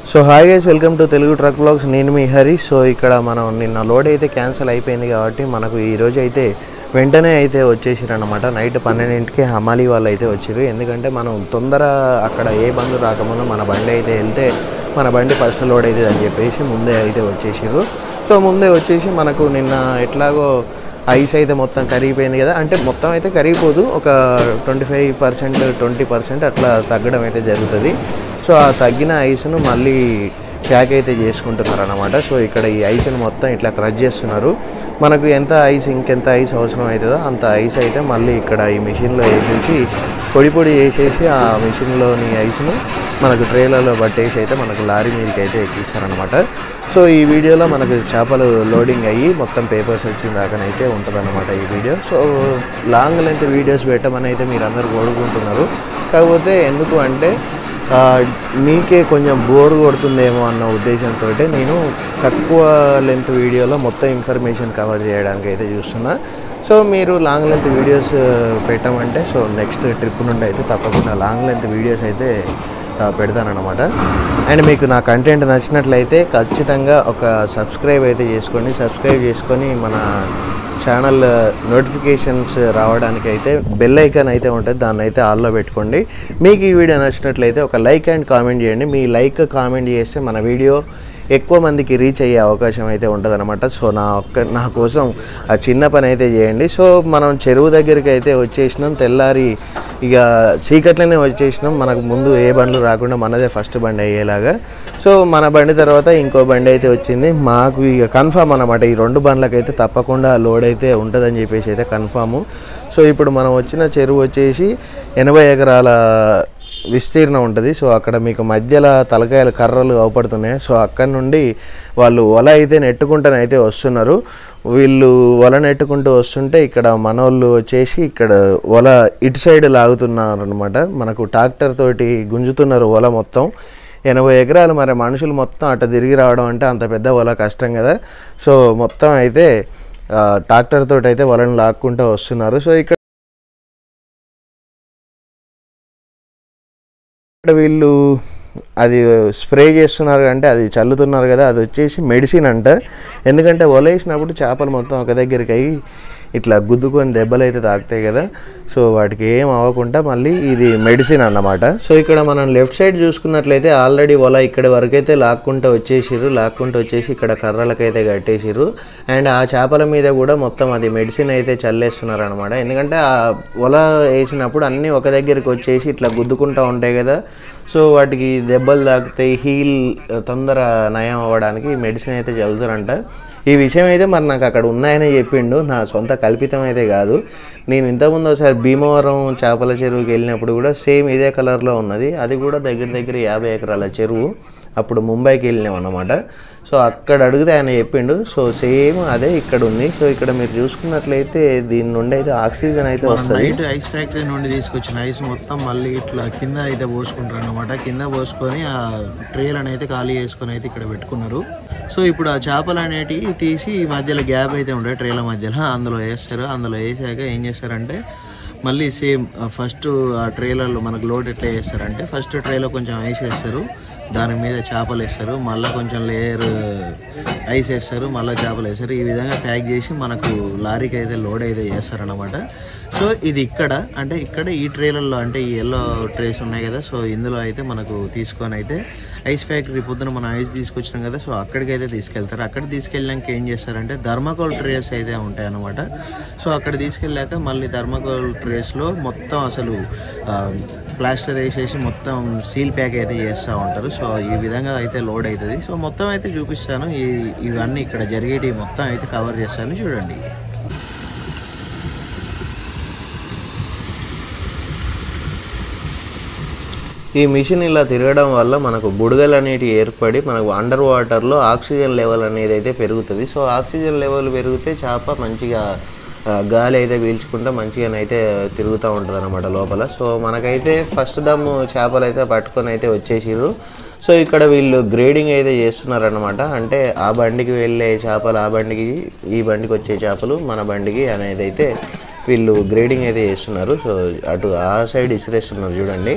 so hi guys welcome to Telugu truck blogs నేను మీ Hari so ఇక్కడ మనం నిన్న లోడ్ అయితే క్యాన్సిల్ అయిపోయింది కాబట్టి మనకు ఈ రోజు అయితే వెంటనే అయితే వచ్చేసారు అనమాట నైట్ పన్నెండింటికి హమాలి వాళ్ళు అయితే వచ్చారు ఎందుకంటే మనం తొందర అక్కడ ఏ బండ్లు రాకముందు మన బండి అయితే వెళ్తే మన బండి ఫస్ట్ లోడ్ అవుతుంది అని చెప్పేసి ముందే అయితే వచ్చేసారు సో ముందే వచ్చేసి మనకు నిన్న ఎట్లాగో ఐస్ అయితే మొత్తం కరిగిపోయింది కదా అంటే మొత్తం అయితే కరిగిపోదు ఒక twenty five percent twenty percent అట్లా తగ్గడం అయితే జరుగుతుంది సో ఆ తగ్గిన ఐస్ను మళ్ళీ ప్యాక్ అయితే చేసుకుంటున్నారు అనమాట సో ఇక్కడ ఈ ఐస్ని మొత్తం ఇట్లా క్రష్ చేస్తున్నారు మనకు ఎంత ఐస్ ఇంకెంత ఐస్ అవసరం అవుతుందో అంత ఐస్ అయితే మళ్ళీ ఇక్కడ ఈ మిషన్లో వేసేసి పొడి పొడి వేసేసి ఆ మిషన్లోని ఐస్ను మనకు ట్రేలలో పట్టేసి అయితే మనకు లారీ మీదకి అయితే ఎక్కిస్తారనమాట సో ఈ వీడియోలో మనకు చేపలు లోడింగ్ అయ్యి మొత్తం పేపర్స్ వచ్చిన దాకానైతే ఉంటుందన్నమాట ఈ video so long length videos పెట్టమని అయితే మీరు అందరు కోరుకుంటున్నారు కాకపోతే ఎందుకు అంటే ఆ, మీకే కొంచెం బోర్ కొడుతుందేమో అన్న ఉద్దేశంతో నేను తక్కువ లెంత్ వీడియోలో మొత్తం ఇన్ఫర్మేషన్ కవర్ చేయడానికి అయితే చూస్తున్నా సో మీరు లాంగ్ లెంత్ వీడియోస్ పెట్టమంటే సో నెక్స్ట్ ట్రిప్ నుండి అయితే తప్పకుండా లాంగ్ లెంత్ వీడియోస్ అయితే ఆ, పెడతానన్నమాట అండ్ మీకు నా కంటెంట్ నచ్చినట్లయితే ఖచ్చితంగా ఒక సబ్స్క్రైబ్ అయితే చేసుకోండి సబ్స్క్రైబ్ చేసుకొని మన ఛానల్ నోటిఫికేషన్స్ రావడానికి అయితే బెల్ ఐకాన్ అయితే ఉంటుంది దాన్ని అయితే ఆల్లో పెట్టుకోండి మీకు ఈ వీడియో నచ్చినట్లయితే ఒక లైక్ అండ్ కామెంట్ చేయండి మీ లైక్ కామెంట్ చేస్తే మన వీడియో ఎక్కువ మందికి రీచ్ అయ్యే అవకాశం అయితే ఉంటుందన్నమాట సో నా ఒక్క నా కోసం ఆ చిన్న పని అయితే చేయండి సో మనం చెరువు దగ్గరికి అయితే వచ్చేసినాం తెల్లారి ఇక చీకట్లోనే వచ్చేసినాం మనకు ముందు ఏ బండ్లు రాకుండా మనదే ఫస్ట్ బండి అయ్యేలాగా సో మన బండి తర్వాత ఇంకో బండి అయితే వచ్చింది మాకు ఇక కన్ఫామ్ అనమాట ఈ రెండు బండ్లకైతే తప్పకుండా లోడ్ అయితే ఉంటుందని చెప్పేసి అయితే కన్ఫాము సో ఇప్పుడు మనం వచ్చిన చెరువు వచ్చేసి ఎనభై ఎకరాల విస్తీర్ణం ఉంటుంది సో అక్కడ మీకు మధ్యలో తలకాయల కర్రలు అవపడుతున్నాయి సో అక్కడ నుండి వాళ్ళు వల అయితే నెట్టుకుంటూనే అయితే వస్తున్నారు వీళ్ళు వల నెట్టుకుంటూ వస్తుంటే ఇక్కడ మనోళ్ళు వచ్చేసి ఇక్కడ వల ఇటు సైడ్ లాగుతున్నారు అనమాట మనకు ట్రాక్టర్ తోటి గుంజుతున్నారు వల మొత్తం ఎనభై ఎకరాలు మరి మనుషులు మొత్తం అట్ట తిరిగి రావడం అంటే అంత పెద్ద వల కష్టం కదా సో మొత్తం అయితే ఆ, ట్రాక్టర్ తోటి అయితే వలను లాక్కుంటూ వస్తున్నారు సో ఇక్కడ ఇక్కడ వీళ్ళు అది స్ప్రే చేస్తున్నారు అంటే అది చల్లుతున్నారు కదా అది వచ్చేసి మెడిసిన్ అంట ఎందుకంటే వలేసినప్పుడు చేపలు మొత్తం ఒక దగ్గరికి అయ్యి ఇట్లా గుద్దుకొని దెబ్బలు అయితే తాకుతాయి కదా సో వాటికి ఏం అవ్వకుండా మళ్ళీ ఇది మెడిసిన్ అన్నమాట సో ఇక్కడ మనం లెఫ్ట్ సైడ్ చూసుకున్నట్లయితే ఆల్రెడీ వల ఇక్కడి వరకు అయితే లాక్కుంటూ వచ్చేసిర్రు లాక్కుంటూ వచ్చేసి ఇక్కడ కర్రలకైతే కట్టేసిర్రు అండ్ ఆ చేపల మీద కూడా మొత్తం అది మెడిసిన్ అయితే చల్లేస్తున్నారు అనమాట ఎందుకంటే ఆ వల వేసినప్పుడు అన్నీ ఒక దగ్గరికి వచ్చేసి ఇట్లా గుద్దుకుంటూ ఉంటాయి కదా సో వాటికి దెబ్బలు తాకుతాయి హీల్ తొందర నయం అవ్వడానికి మెడిసిన్ అయితే చల్లుతారంట ఈ విషయం అయితే మరి నాకు అక్కడ ఉన్నాయని చెప్పిండు నా సొంత కల్పితం అయితే కాదు నేను ఇంతకుముందు ఒకసారి భీమవరం చేపల చెరువుకి వెళ్ళినప్పుడు కూడా సేమ్ ఇదే కలర్లో ఉన్నది అది కూడా దగ్గర దగ్గర యాభై ఎకరాల చెరువు అప్పుడు ముంబైకి వెళ్ళినాం అన్నమాట సో అక్కడ అడిగితే ఆయన చెప్పిండు సో సేమ్ అదే ఇక్కడ ఉంది సో ఇక్కడ మీరు చూసుకున్నట్లయితే దీని నుండి అయితే ఆక్సిజన్ అయితే వస్తుంది నైట్ ఐస్ ఫ్యాక్టరీ నుండి తీసుకొచ్చిన ఐస్ మొత్తం మళ్ళీ ఇట్లా కింద అయితే పోసుకుంటారు అనమాట కింద పోసుకొని ఆ ట్రేలను అయితే ఖాళీ చేసుకొని అయితే ఇక్కడ పెట్టుకున్నారు సో ఇప్పుడు ఆ చేపలు అనేటివి తీసి ఈ మధ్యలో గ్యాప్ అయితే ఉంటాయి ట్రేల మధ్యలో అందులో వేస్తారు అందులో వేసాక ఏం చేస్తారంటే మళ్ళీ సేమ్ ఫస్ట్ ఆ ట్రేలలో మనకు లోడ్ ఎట్లా చేస్తారంటే ఫస్ట్ ట్రేలో కొంచెం ఐస్ వేస్తారు దాని మీద చేపలు వేస్తారు మళ్ళీ కొంచెం లేయర్ ఐస్ వేస్తారు మళ్ళీ చేపలు వేస్తారు ఈ విధంగా ప్యాక్ చేసి మనకు లారీకి అయితే లోడ్ అయితే చేస్తారనమాట సో ఇది ఇక్కడ అంటే ఇక్కడ ఈ ట్రేలలో అంటే ఈ ఎల్లో ట్రేస్ ఉన్నాయి కదా సో ఇందులో అయితే మనకు తీసుకొని అయితే ఐస్ ఫ్యాక్టరీ పొద్దున మనం ఐస్ తీసుకొచ్చినాం కదా సో అక్కడికి అయితే తీసుకెళ్తారు అక్కడ తీసుకెళ్ళాక ఏం చేస్తారంటే ధర్మకోల్ ట్రేస్ అయితే ఉంటాయి అనమాట సో అక్కడ తీసుకెళ్ళాక మళ్ళీ ధర్మకోల్ ట్రేస్లో మొత్తం అసలు ఆ, ప్లాస్టర్ వేసేసి మొత్తం సీల్ ప్యాక్ అయితే చేస్తూ ఉంటారు సో ఈ విధంగా అయితే లోడ్ అవుతుంది సో మొత్తం అయితే చూపిస్తాను ఈ ఇవన్నీ ఇక్కడ జరిగేటివి మొత్తం అయితే కవర్ చేస్తాను చూడండి ఈ మిషన్ ఇలా తిరగడం వల్ల మనకు బుడగలు అనేటివి ఏర్పడి మనకు అండర్ వాటర్లో ఆక్సిజన్ లెవెల్ అనేది అయితే పెరుగుతుంది సో ఆక్సిజన్ లెవెల్ పెరిగితే చేప మంచిగా ఆ, గాలి అయితే పీల్చుకుంటే మంచిగానైతే తిరుగుతూ ఉంటుంది అనమాట లోపల సో మనకైతే ఫస్ట్ దమ్ము చేపలు అయితే పట్టుకొని అయితే వచ్చేసిర్రు సో ఇక్కడ వీళ్ళు గ్రేడింగ్ అయితే చేస్తున్నారనమాట అంటే ఆ బండికి వెళ్ళే చేపలు ఆ బండికి ఈ బండికి వచ్చే చేపలు మన బండికి అనేది అయితే వీళ్ళు గ్రేడింగ్ అయితే చేస్తున్నారు సో అటు ఆ సైడ్ ఇసిరేస్తున్నారు చూడండి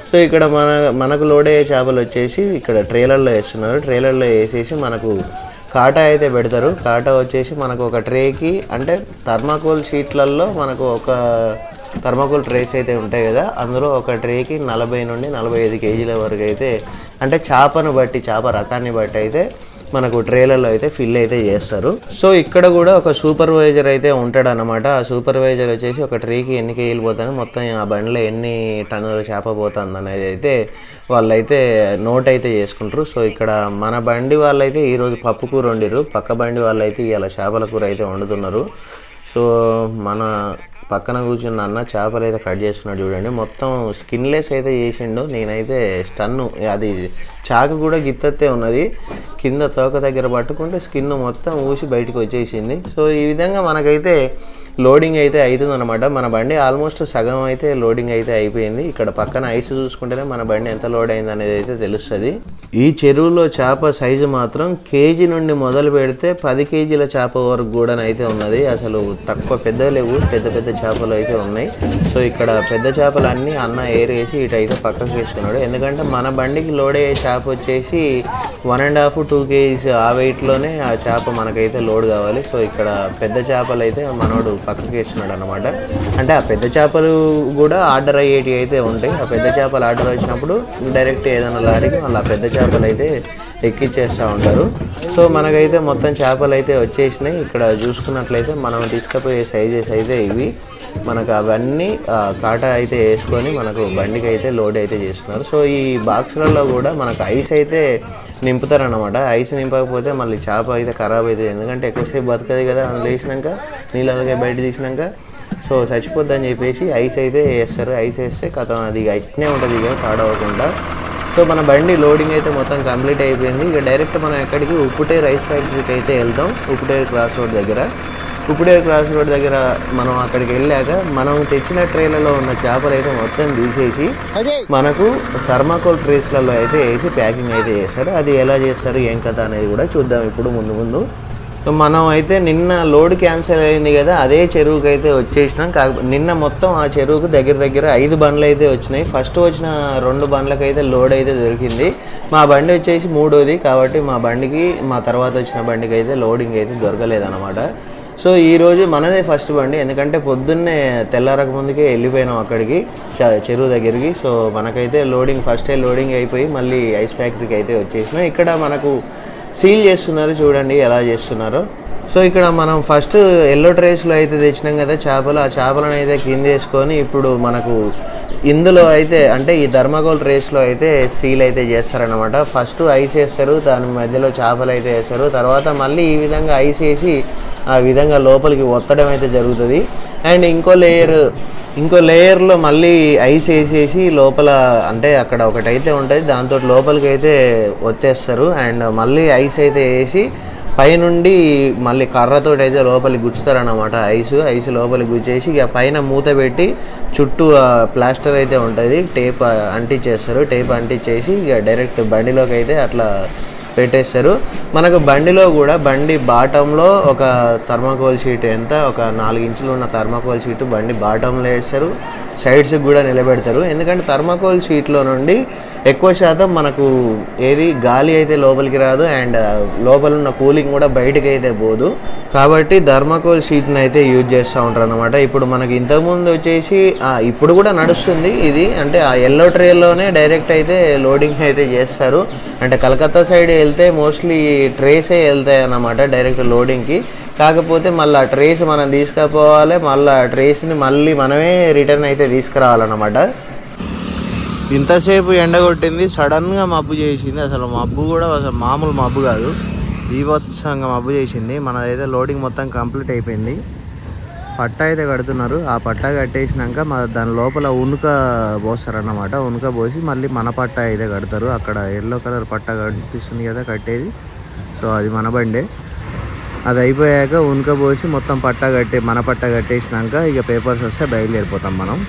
సో ఇక్కడ మన మనకు లోడ్ అయ్యే చేపలు వచ్చేసి ఇక్కడ ట్రేలర్లో వేస్తున్నారు ట్రేలర్లో వేసేసి మనకు కాటా అయితే పెడతారు కాటా వచ్చేసి మనకు ఒక ట్రేకి అంటే థర్మాకోల్ షీట్లలో మనకు ఒక థర్మాకోల్ ట్రేస్ అయితే ఉంటాయి కదా అందులో ఒక ట్రేకి నలభై నుండి నలభై ఐదు కేజీల వరకు అయితే అంటే చేపను బట్టి చేప రకాన్ని బట్టి అయితే మనకు ట్రేలర్లో అయితే ఫిల్ అయితే చేస్తారు సో ఇక్కడ కూడా ఒక సూపర్వైజర్ అయితే ఉంటాడు అనమాట ఆ సూపర్వైజర్ వచ్చేసి ఒక ట్రీకి ఎన్ని కేజీలు పోతాను మొత్తం ఆ బండిలో ఎన్ని టన్నుల చేప పోతుంది అనేది అయితే వాళ్ళైతే నోట్ అయితే చేసుకుంటారు సో ఇక్కడ మన బండి వాళ్ళైతే ఈరోజు పప్పు కూర వండిరు పక్క బండి వాళ్ళైతే ఇలా చేపల కూర అయితే వండుతున్నారు సో మన పక్కన కూర్చున్న అన్న చేపలు అయితే కట్ చేసుకున్నాడు చూడండి మొత్తం స్కిన్లెస్ అయితే చేసిండు నేనైతే స్టన్ను అది చాకు కూడా గిత్తతే ఉన్నది కింద తోక దగ్గర పట్టుకుంటే స్కిన్ మొత్తం ఊసి బయటకు వచ్చేసింది సో ఈ విధంగా మనకైతే లోడింగ్ అయితే అవుతుంది అనమాట మన బండి ఆల్మోస్ట్ సగం అయితే లోడింగ్ అయితే అయిపోయింది ఇక్కడ పక్కన ఐస్ చూసుకుంటేనే మన బండి ఎంత లోడ్ అయింది అనేది అయితే తెలుస్తుంది ఈ చెరువులో చేప సైజు మాత్రం కేజీ నుండి మొదలు పెడితే పది కేజీల చేప వరకు కూడా అయితే ఉన్నది అసలు తక్కువ పెద్ద లేవు పెద్ద పెద్ద చేపలు అయితే ఉన్నాయి సో ఇక్కడ పెద్ద చేపలు అన్నీ అన్న ఏరేసి ఇటు అయితే పక్కకు వేసుకున్నాడు ఎందుకంటే మన బండికి లోడ్ అయ్యే చేప వచ్చేసి one and half two kgs ఆ వెయిట్లోనే ఆ చేప మనకైతే లోడ్ కావాలి సో ఇక్కడ పెద్ద చేపలు అయితే మనోడు పక్కకి వేస్తున్నాడు అనమాట అంటే ఆ పెద్ద చేపలు కూడా ఆర్డర్ అయ్యేటివి అయితే ఉంటాయి ఆ పెద్ద చేపలు ఆర్డర్ వచ్చినప్పుడు డైరెక్ట్ ఏదైనా లారీకి మళ్ళీ ఆ పెద్ద చేపలు అయితే ఎక్కిచ్చేస్తూ ఉంటారు సో మనకైతే మొత్తం చేపలు అయితే వచ్చేసినాయి ఇక్కడ చూసుకున్నట్లయితే మనం తీసుకుపోయే సైజెస్ అయితే ఇవి మనకు అవన్నీ ఆ, కాటా అయితే వేసుకొని మనకు బండికి అయితే లోడ్ అయితే చేస్తున్నారు సో ఈ బాక్సులలో కూడా మనకు ఐస్ అయితే నింపుతారన్నమాట ఐస్ నింపకపోతే మళ్ళీ చేప అయితే ఖరాబ్ అవుతుంది ఎందుకంటే ఎక్కువసేపు బతకదు కదా అందులో వేసినాక నీళ్ళకే బయట తీసినాక సో చచ్చిపోద్దని చెప్పేసి ఐస్ అయితే వేస్తారు ఐస్ వేస్తే కథం అది ఇక అట్నే ఉంటుంది ఇక తాడవకుండా సో మన బండి లోడింగ్ అయితే మొత్తం కంప్లీట్ అయిపోయింది ఇక డైరెక్ట్ మనం ఎక్కడికి ఉప్పుటే రైస్ ఫ్యాక్టరీకి అయితే వెళ్తాం ఉప్పుటే క్రాస్ రోడ్ దగ్గర ఉప్పుడే క్రాస్ రోడ్ దగ్గర మనం అక్కడికి వెళ్ళాక మనం తెచ్చిన ట్రేలలో ఉన్న చేపలు అయితే మొత్తం తీసేసి మనకు థర్మాకోల్ ట్రేస్లలో అయితే వేసి ప్యాకింగ్ అయితే చేస్తారు అది ఎలా చేస్తారు ఏం కథ అనేది కూడా చూద్దాం ఇప్పుడు ముందు ముందు సో మనం అయితే నిన్న లోడ్ క్యాన్సిల్ అయింది కదా అదే చెరువుకి అయితే వచ్చేసినాం కాకపోతే నిన్న మొత్తం ఆ చెరువుకు దగ్గర దగ్గర ఐదు బండ్లు అయితే వచ్చినాయి ఫస్ట్ వచ్చిన రెండు బండ్లకు అయితే లోడ్ అయితే దొరికింది మా బండి వచ్చేసి మూడోది కాబట్టి మా బండికి మా తర్వాత వచ్చిన బండికి అయితే లోడింగ్ అయితే దొరకలేదన్నమాట సో ఈ రోజు మనదే ఫస్ట్ బండి ఎందుకంటే పొద్దున్నే తెల్లారక ముందుకే వెళ్ళిపోయినాం అక్కడికి చ- చెరువు దగ్గరికి సో మనకైతే లోడింగ్ ఫస్టే లోడింగ్ అయిపోయి మళ్ళీ ఐస్ ఫ్యాక్టరీకి అయితే వచ్చేసినాం ఇక్కడ మనకు సీల్ చేస్తున్నారు చూడండి ఎలా చేస్తున్నారో సో ఇక్కడ మనం ఫస్ట్ ఎల్లో ట్రేస్లో అయితే తెచ్చినాం కదా చేపలు ఆ చేపలను అయితే కింద వేసుకొని ఇప్పుడు మనకు ఇందులో అయితే అంటే ఈ ధర్మకోల్ ట్రేస్లో అయితే సీల్ అయితే చేస్తారనమాట ఫస్ట్ ఐస్ వేస్తారు దాని మధ్యలో చేపలు అయితే వేస్తారు తర్వాత మళ్ళీ ఈ విధంగా ఐస్ వేసి ఆ విధంగా లోపలికి ఒత్తడం అయితే జరుగుతుంది అండ్ ఇంకో లేయర్ ఇంకో లేయర్లో మళ్ళీ ఐస్ వేసేసి లోపల అంటే అక్కడ ఒకటి అయితే ఉంటుంది దాంతో లోపలికి అయితే వచ్చేస్తారు అండ్ మళ్ళీ ఐస్ అయితే వేసి పైనుండి మళ్ళీ కర్రతో అయితే లోపలికి గుచ్చుతారన్నమాట ఐస్ ఐస్ లోపలికి గుచ్చేసి ఇక పైన మూత పెట్టి చుట్టూ ఆ ప్లాస్టర్ అయితే ఉంటుంది టేప్ అంటించేస్తారు టేప్ అంటించేసి ఇక డైరెక్ట్ బండిలోకి అయితే అట్లా పెట్టేస్తారు మనకు బండిలో కూడా బండి బాటంలో ఒక థర్మాకోల్ షీట్ ఎంత ఒక నాలుగు ఇంచులు ఉన్న థర్మాకోల్ షీట్ బండి బాటంలో వేస్తారు సైడ్స్కి కూడా నిలబెడతారు ఎందుకంటే థర్మాకోల్ షీట్లో నుండి ఎక్కువ శాతం మనకు ఏది గాలి అయితే లోపలికి రాదు అండ్ లోపల ఉన్న కూలింగ్ కూడా బయటకి అయితే పోదు కాబట్టి థర్మాకోల్ షీట్ని అయితే యూజ్ చేస్తూ ఉంటారు అనమాట ఇప్పుడు మనకి ఇంతకుముందు వచ్చేసి ఆ, ఇప్పుడు కూడా నడుస్తుంది ఇది అంటే ఆ ఎల్లో ట్రేలోనే డైరెక్ట్ అయితే లోడింగ్ అయితే చేస్తారు అంటే కలకత్తా సైడ్ వెళ్తే మోస్ట్లీ ట్రేసే వెళ్తాయి అన్నమాట డైరెక్ట్ లోడింగ్కి కాకపోతే మళ్ళీ ఆ ట్రేస్ మనం తీసుకుపోవాలి మళ్ళీ ఆ ట్రేస్ని మళ్ళీ మనమే రిటర్న్ అయితే తీసుకురావాలన్నమాట ఇంతసేపు ఎండ కొట్టింది సడన్గా మబ్బు చేసింది అసలు మబ్బు కూడా అసలు మామూలు మబ్బు కాదు బీభత్సంగా మబ్బు చేసింది మనదైతే లోడింగ్ మొత్తం కంప్లీట్ అయిపోయింది పట్ట అయితే కడుతున్నారు ఆ పట్ట కట్టేసినాక మా దాని లోపల ఉనుక పోస్తారన్నమాట ఉనుక పోసి మళ్ళీ మన పట్ట అయితే కడతారు అక్కడ ఎల్లో కలర్ పట్ట కనిపిస్తుంది కదా కట్టేది సో అది మన బండే అది అయిపోయాక ఉనుక పోసి మొత్తం పట్ట కట్టి మన పట్ట కట్టేసినాక ఇక పేపర్స్ వస్తే బయలుదేరిపోతాం మనం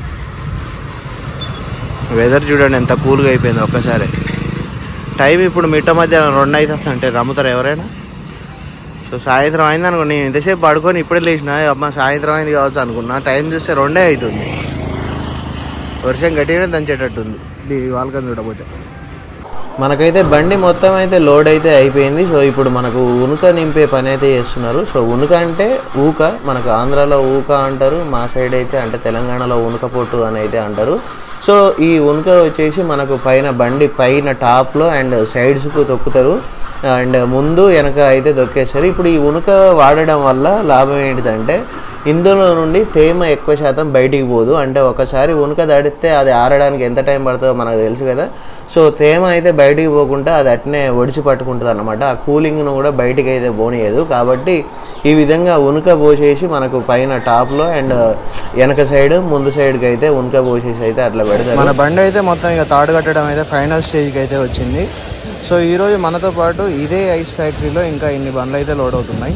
వెదర్ చూడండి ఎంత కూల్గా అయిపోయింది ఒక్కసారి టైం ఇప్పుడు మిట్ట మధ్యాహ్నం రెండు అవుతుంది అంటే రమ్ముతారు ఎవరైనా సో సాయంత్రం అయింది అనుకో నేను ఇంతసేపు పడుకొని ఇప్పుడే లేచిన అమ్మ సాయంత్రం అయింది కావచ్చు అనుకున్నా టైం చూస్తే రెండే అవుతుంది వర్షం గట్టిగానే దంచేటట్టుంది ఈ వాళ్ళకని చూడబోతే మనకైతే బండి మొత్తం అయితే లోడ్ అయితే అయిపోయింది సో ఇప్పుడు మనకు ఉనుక నింపే పని అయితే చేస్తున్నారు సో ఉనుక అంటే ఊక మనకు ఆంధ్రాలో ఊక అంటారు మా సైడ్ అయితే అంటే తెలంగాణలో ఉనుక పొట్టు అని అయితే అంటారు సో ఈ ఉనుక వచ్చేసి మనకు పైన బండి పైన టాప్లో అండ్ సైడ్స్కు తొక్కుతారు అండ్ ముందు వెనక అయితే దొక్కేస్తారు ఇప్పుడు ఈ ఉనుక వాడడం వల్ల లాభం ఏంటిదంటే ఇందులో నుండి తేమ ఎక్కువ శాతం బయటికి పోదు అంటే ఒకసారి ఉనుక దాడితే అది ఆరడానికి ఎంత టైం పడుతుందో మనకు తెలుసు కదా సో తేమ అయితే బయటికి పోకుండా అది అట్నే ఒడిచి పట్టుకుంటుంది అనమాట ఆ కూలింగ్ను కూడా బయటికి అయితే పోనీయదు కాబట్టి ఈ విధంగా ఉనుక పోసేసి మనకు పైన టాప్లో అండ్ వెనక సైడ్ ముందు సైడ్కి అయితే ఉనుక పోసేసి అయితే అట్లా పెడతారు మన బండి అయితే మొత్తం ఇక తాడు కట్టడం అయితే ఫైనల్ స్టేజ్కి అయితే వచ్చింది సో ఈరోజు మనతో పాటు ఇదే ఐస్ ఫ్యాక్టరీలో ఇంకా ఇన్ని బండ్లు అయితే లోడ్ అవుతున్నాయి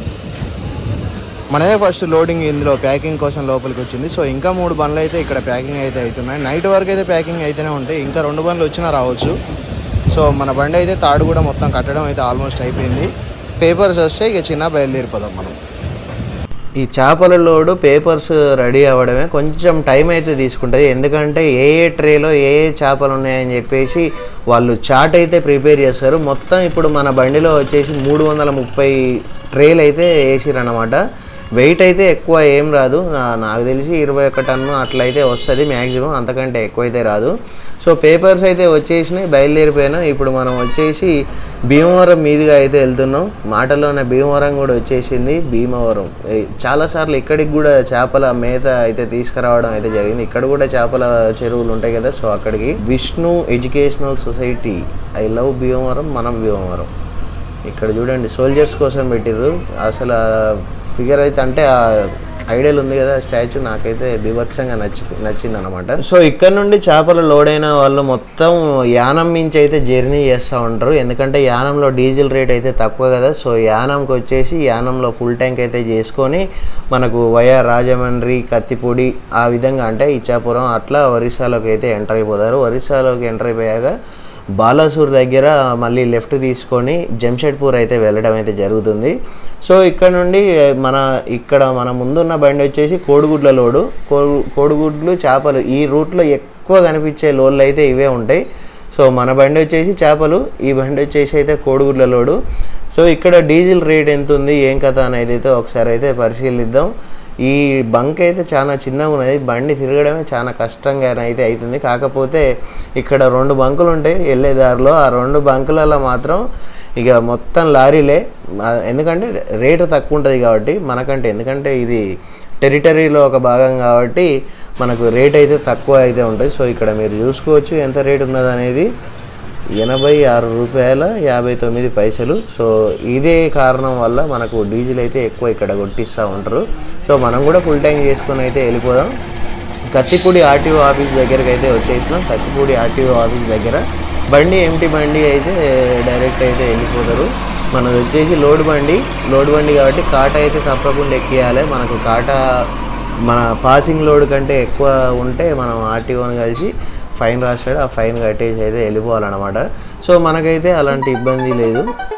మనదే ఫస్ట్ లోడింగ్ ఇందులో ప్యాకింగ్ కోసం లోపలికి వచ్చింది సో ఇంకా మూడు బండ్లు అయితే ఇక్కడ ప్యాకింగ్ అయితే అవుతున్నాయి నైట్ వరకు అయితే ప్యాకింగ్ అయితేనే ఉంటాయి ఇంకా రెండు బండ్లు వచ్చినా రావచ్చు సో మన బండి అయితే తాడు కూడా మొత్తం కట్టడం అయితే ఆల్మోస్ట్ అయిపోయింది పేపర్స్ వస్తే ఇక చిన్న బయలుదేరిపోదాం మనం ఈ చేపల లోడు పేపర్స్ రెడీ అవ్వడమే కొంచెం టైం అయితే తీసుకుంటుంది ఎందుకంటే ఏ ఏ ట్రేలో ఏ ఏ చేపలు ఉన్నాయని చెప్పేసి వాళ్ళు చాట్ అయితే ప్రిపేర్ చేస్తారు మొత్తం ఇప్పుడు మన బండిలో వచ్చేసి మూడు వందల ముప్పై ట్రేలు అయితే వేసిరన్నమాట వెయిట్ అయితే ఎక్కువ ఏం రాదు నా- నాకు తెలిసి ఇరవై ఒక్క టన్ను అట్లయితే వస్తుంది మ్యాక్సిమం అంతకంటే ఎక్కువైతే రాదు సో పేపర్స్ అయితే వచ్చేసినాయి బయలుదేరిపోయినా ఇప్పుడు మనం వచ్చేసి భీమవరం మీదుగా అయితే వెళ్తున్నాం మాటలోనే భీమవరం కూడా వచ్చేసింది భీమవరం ఏ, చాలాసార్లు ఇక్కడికి కూడా చేపల మేత అయితే తీసుకురావడం అయితే జరిగింది ఇక్కడ కూడా చేపల చెరువులు ఉంటాయి కదా సో అక్కడికి Vishnu educational society I love Bhimavaram మనం భీమవరం ఇక్కడ చూడండి సోల్జర్స్ కోసం పెట్టిర్రు అసలు ఫిగర్ అయితే అంటే ఆ ఐడియల్ ఉంది కదా స్టాచ్యూ నాకైతే బీభత్సంగా నచ్చి నచ్చింది అనమాట సో ఇక్కడ నుండి చేపలు లోడ్ అయిన వాళ్ళు మొత్తం యానం మించి అయితే జర్నీ చేస్తూ ఉంటారు ఎందుకంటే యానంలో డీజిల్ రేట్ అయితే తక్కువ కదా సో యానంకి వచ్చేసి యానంలో ఫుల్ ట్యాంక్ అయితే చేసుకొని మనకు వయా రాజమండ్రి కత్తిపూడి ఆ విధంగా అంటే ఇచ్చాపురం అట్లా ఒరిస్సాలోకి అయితే ఎంటర్ అయిపోతారు ఒరిస్సాలోకి ఎంటర్ అయిపోయాక బాలాసూర్ దగ్గర మళ్ళీ లెఫ్ట్ తీసుకొని జంషెడ్పూర్ అయితే వెళ్ళడం అయితే జరుగుతుంది సో ఇక్కడ నుండి మన ఇక్కడ మన ముందున్న బండి వచ్చేసి కోడిగుడ్ల లోడు కోడి కోడిగుడ్లు చేపలు ఈ రూట్లో ఎక్కువ కనిపించే లోడ్లు అయితే ఇవే ఉంటాయి సో మన బండి వచ్చేసి చేపలు ఈ బండి వచ్చేసి అయితే కోడిగుడ్ల లోడు సో ఇక్కడ డీజిల్ రేట్ ఎంత ఉంది ఏం కథ అనేది అయితే ఒకసారి అయితే పరిశీలిద్దాం ఈ బంక్ అయితే చాలా చిన్నగా ఉన్నది బండి తిరగడమే చాలా కష్టంగా అయితే అవుతుంది కాకపోతే ఇక్కడ రెండు బంకులు ఉంటాయి వెళ్ళే దారిలో ఆ రెండు బంకులలో మాత్రం ఇక మొత్తం లారీలే ఆ, ఎందుకంటే రేటు తక్కువ ఉంటుంది కాబట్టి మనకంటే ఎందుకంటే ఇది టెరిటరీలో ఒక భాగం కాబట్టి మనకు రేట్ అయితే తక్కువ అయితే ఉంటుంది సో ఇక్కడ మీరు చూసుకోవచ్చు ఎంత రేట్ ఉన్నది అనేది ఎనభై ఆరు రూపాయల యాభై తొమ్మిది పైసలు సో ఇదే కారణం వల్ల మనకు డీజిల్ అయితే ఎక్కువ ఇక్కడ కొట్టిస్తూ ఉంటారు సో మనం కూడా ఫుల్ ట్యాంక్ చేసుకొని అయితే వెళ్ళిపోదాం కత్తిపూడి ఆర్టీఓ ఆఫీస్ దగ్గరికి అయితే వచ్చేసినాం కత్తిపూడి ఆర్టీఓ ఆఫీస్ దగ్గర బండి ఎంటీ బండి అయితే డైరెక్ట్ అయితే వెళ్ళిపోతారు మనది వచ్చేసి లోడ్ బండి లోడ్ బండి కాబట్టి కాట అయితే తప్పకుండా ఎక్కియాలి మనకు కాట మన పాసింగ్ లోడ్ కంటే ఎక్కువ ఉంటే మనం ఆర్టీఓని కలిసి ఫైన్ రాస్తాడు ఆ ఫైన్ కట్టేసి అయితే వెళ్ళిపోవాలన్నమాట సో మనకైతే అలాంటి ఇబ్బంది లేదు